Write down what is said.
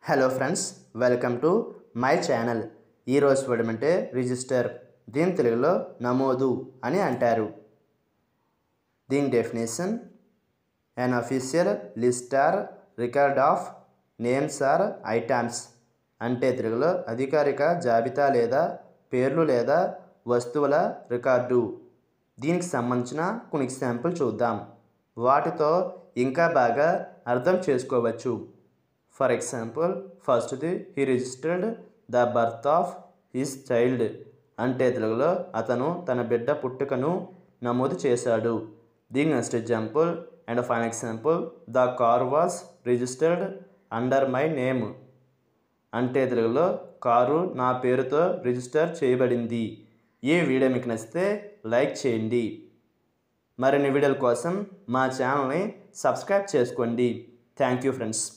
hello friends welcome to my channel ఈరోజు word అంటే register దీని తెలుగులో నమోదు అని అంటారు దీని definition an official list or record of names or items అంటే తెలుగులో అధికారిక జాబితా లేదా పేర్లు లేదా వస్తువుల రికార్డు దీనికి సంబంధించిన కొన్ని ఎగ్జాంపుల్ చూద్దాం వాటితో ఇంకా బాగా అర్థం చేసుకోవచ్చు ఫర్ ఎగ్జాంపుల్ ఫస్ట్ది he registered the birth of his child అంటే తెలుగులో అతను తన బిడ్డ పుట్టుకను నమోదు చేశాడు దీని next example and fine example the car was registered under my name అంటే తెలుగులో కారు నా పేరుతో రిజిస్టర్ చేయబడింది ఈ వీడియో మీకు నచ్చితే లైక్ చేయండి మరిన్ని వీడియోల కోసం మా ఛానల్ని సబ్స్క్రైబ్ చేసుకోండి థ్యాంక్ యూ ఫ్రెండ్స్